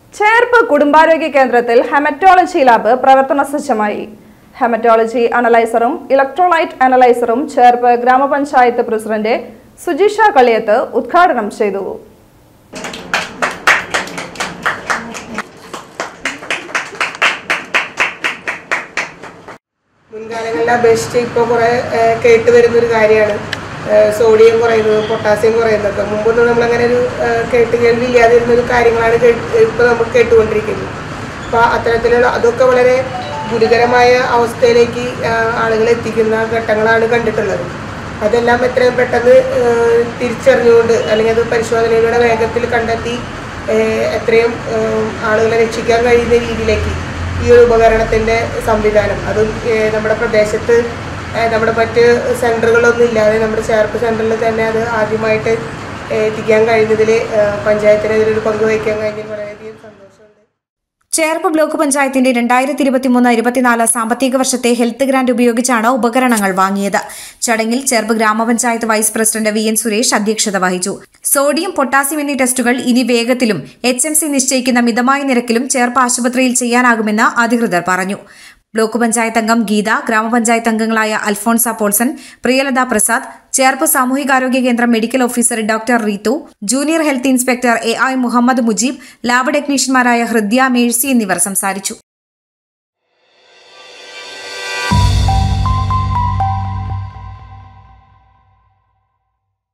ചേർപ്പ് കുടുംബാരോഗ്യ കേന്ദ്രത്തിൽ haematology lab പ്രവർത്തന സജ്ജമായി ഹെമറ്റോളജി അനലൈസറും ഇലക്ട്രോലൈറ്റ് അനലൈസറും ചേർപ്പ് ഗ്രാമപഞ്ചായത്ത് പ്രസിഡന്റ് സുജിഷ കളിയത്ത് ഉദ്ഘാടനം ചെയ്തു മുൻകാലങ്ങളിലെ അപേക്ഷിച്ച് ഇപ്പോൾ കുറേ കേട്ട് വരുന്നൊരു കാര്യമാണ് സോഡിയം കുറയുന്നതും പൊട്ടാസ്യം കുറയുന്നതൊക്കെ മുമ്പൊന്നും നമ്മളങ്ങനെ ഒരു ഏഹ്, കേട്ട് കേൾവി ഇല്ലാതിരുന്ന ഒരു കാര്യങ്ങളാണ് ഇപ്പോൾ നമ്മൾ കേട്ടുകൊണ്ടിരിക്കുന്നത് അപ്പോൾ അത്തരത്തിലുള്ള അതൊക്കെ വളരെ ഗുരുതരമായ അവസ്ഥയിലേക്ക് ഏഹ്, ആളുകളെ എത്തിക്കുന്ന ഘട്ടങ്ങളാണ് കണ്ടിട്ടുള്ളത് അതെല്ലാം എത്രയും പെട്ടെന്ന് ഏഹ്, തിരിച്ചറിഞ്ഞുകൊണ്ട് അല്ലെങ്കിൽ അത് പരിശോധനയിലൂടെ വേഗത്തിൽ കണ്ടെത്തി ഏഹ്, എത്രയും ഏഹ്, ആളുകളെ രക്ഷിക്കാൻ കഴിയുന്ന രീതിയിലേക്ക് ഈ ഒരു ഉപകരണത്തിൻ്റെ സംവിധാനം അതും ഏഹ്, നമ്മുടെ പ്രദേശത്ത് ഏഹ്, നമ്മുടെ മറ്റ് സെൻറ്ററുകളൊന്നും ഇല്ലാതെ നമ്മുടെ ചേർപ്പ് സെൻറ്ററിൽ തന്നെ അത് ആദ്യമായിട്ട് ഏഹ്, എത്തിക്കാൻ കഴിയുന്നതിൽ ഏഹ്, പഞ്ചായത്തിന് ഇതിലൊരു പങ്ക് വഹിക്കാൻ കഴിഞ്ഞതിൽ വളരെയധികം സന്തോഷമുണ്ട് ചേർപ്പ് ബ്ലോക്ക് പഞ്ചായത്തിന്റെ രണ്ടായിരത്തി ഇരുപത്തിമൂന്ന് ഇരുപത്തിനാല് സാമ്പത്തിക വർഷത്തെ ഹെൽത്ത് ഗ്രാന്റ് ഉപയോഗിച്ചാണ് ഉപകരണങ്ങൾ വാങ്ങിയത് ചടങ്ങിൽ ചേർപ്പ് ഗ്രാമപഞ്ചായത്ത് vice president V N Suresh അധ്യക്ഷത വഹിച്ചു സോഡിയം പൊട്ടാസ്യം എന്നീ ടെസ്റ്റുകൾ ഇനി വേഗത്തിലും എച്ച് എം സി നിശ്ചയിക്കുന്ന മിതമായ നിരക്കിലും ചേർപ്പ് ആശുപത്രിയിൽ ചെയ്യാനാകുമെന്ന് അധികൃതർ പറഞ്ഞു ബ്ലോക്ക് പഞ്ചായത്ത് അംഗം ഗീത ഗ്രാമപഞ്ചായത്ത് അംഗങ്ങളായ അൽഫോൺസ പോൾസൺ പ്രിയലത പ്രസാദ് ചേർപ്പ് സാമൂഹികാരോഗ്യ കേന്ദ്രം medical officer doctor Reethu junior health inspector A I Muhammad Mujeeb lab ടെക്നീഷ്യന്മാരായ ഹൃദ്യ മേഴ്സി എന്നിവർ സംസാരിച്ചു